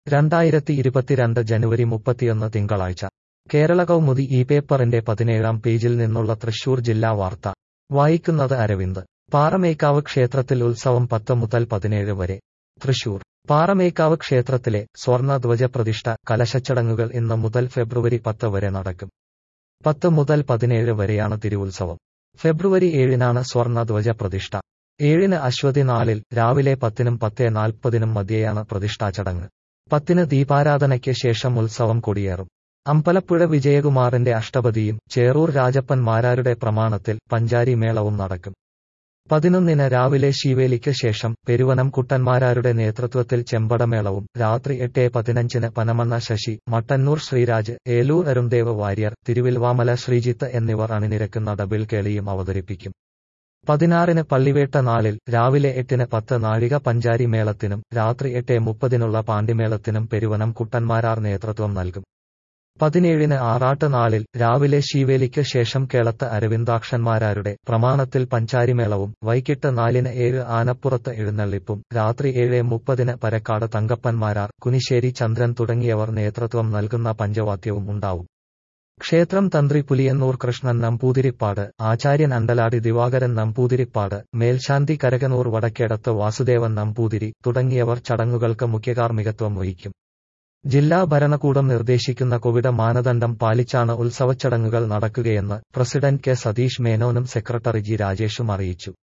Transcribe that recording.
രണ്ടായിരത്തി ഇരുപത്തിരണ്ട് ജനുവരി മുപ്പത്തിയൊന്ന് തിങ്കളാഴ്ച കേരള കൗമുദി ഈ പേപ്പറിന്റെ പതിനേഴാം പേജിൽ നിന്നുള്ള തൃശൂർ ജില്ലാ വാർത്ത വായിക്കുന്നത് അരവിന്ദ് പാറമേക്കാവ് ക്ഷേത്രത്തിൽ ഉത്സവം പത്ത് മുതൽ പതിനേഴ് വരെ തൃശൂർ പാറമേക്കാവ് ക്ഷേത്രത്തിലെ സ്വർണ്ണ ധ്വജപ്രതിഷ്ഠ കലശച്ചടങ്ങുകൾ ഇന്ന് മുതൽ ഫെബ്രുവരി പത്ത് വരെ നടക്കും പത്ത് മുതൽ പതിനേഴ് വരെയാണ് തിരുവുത്സവം ഫെബ്രുവരി ഏഴിനാണ് സ്വർണ്ണ ധ്വജപ്രതിഷ്ഠ ഏഴിന് അശ്വതി നാളിൽ രാവിലെ പത്തിനും പത്തേ നാൽപ്പതിനും മധ്യേയാണ് പ്രതിഷ്ഠാ ചടങ്ങ് പത്തിന് ദീപാരാധനയ്ക്ക് ശേഷം ഉത്സവം കൊടിയേറും അമ്പലപ്പുഴ വിജയകുമാറിന്റെ അഷ്ടപതിയും ചേറൂർ രാജപ്പൻ മാരാരുടെ പ്രമാണത്തിൽ പഞ്ചാരി മേളവും നടക്കും പതിനൊന്നിന് രാവിലെ ശീവേലിക്ക് ശേഷം പെരുവനം കുട്ടന്മാരാരുടെ നേതൃത്വത്തിൽ ചെമ്പടമേളവും രാത്രി എട്ട് പതിനഞ്ചിന് പനമണ്ണ ശശി മട്ടന്നൂർ ശ്രീരാജ് ഏലൂർ അരുംദേവ് വാര്യർ തിരുവിൽവാമല ശ്രീജിത്ത് എന്നിവർ അണിനിരക്കുന്ന ഡബിൾ കേളിയും അവതരിപ്പിക്കും പതിനാറിന് പള്ളിവേട്ട നാളിൽ രാവിലെ എട്ടിന് പത്ത് നാഴിക പഞ്ചാരി മേളത്തിനും രാത്രി എട്ട് മുപ്പതിനുള്ള പാണ്ടിമേളത്തിനും പെരുവനം കുട്ടന്മാരാർ നേതൃത്വം നൽകും പതിനേഴിന് ആറാട്ട് നാളിൽ രാവിലെ ശീവേലിക്ക് ശേഷം കേളത്ത് അരവിന്ദാക്ഷന്മാരാരുടെ പ്രമാണത്തിൽ പഞ്ചാരിമേളവും വൈകിട്ട് നാലിന് ഏഴ് ആനപ്പുറത്ത് എഴുന്നള്ളിപ്പും രാത്രി ഏഴ് മുപ്പതിന് പരക്കാട് തങ്കപ്പന്മാരാർ കുനിശ്ശേരി ചന്ദ്രൻ തുടങ്ങിയവർ നേതൃത്വം നൽകുന്ന പഞ്ചവാദ്യവും ഉണ്ടാവും ക്ഷേത്രം തന്ത്രി പുലിയന്നൂർ കൃഷ്ണൻ നമ്പൂതിരിപ്പാട് ആചാര്യൻ അണ്ടലാടി ദിവാകരൻ നമ്പൂതിരിപ്പാട് മേൽശാന്തി കരകനൂർ വടക്കേടത്ത് വാസുദേവൻ നമ്പൂതിരി തുടങ്ങിയവർ ചടങ്ങുകൾക്ക് മുഖ്യകാർമ്മികത്വം വഹിക്കും ജില്ലാ ഭരണകൂടം നിർദ്ദേശിക്കുന്ന കോവിഡ് മാനദണ്ഡം പാലിച്ചാണ് ഉത്സവച്ചടങ്ങുകൾ നടക്കുകയെന്ന് പ്രസിഡന്റ് കെ സതീഷ് മേനോനും സെക്രട്ടറി ജി രാജേഷും അറിയിച്ചു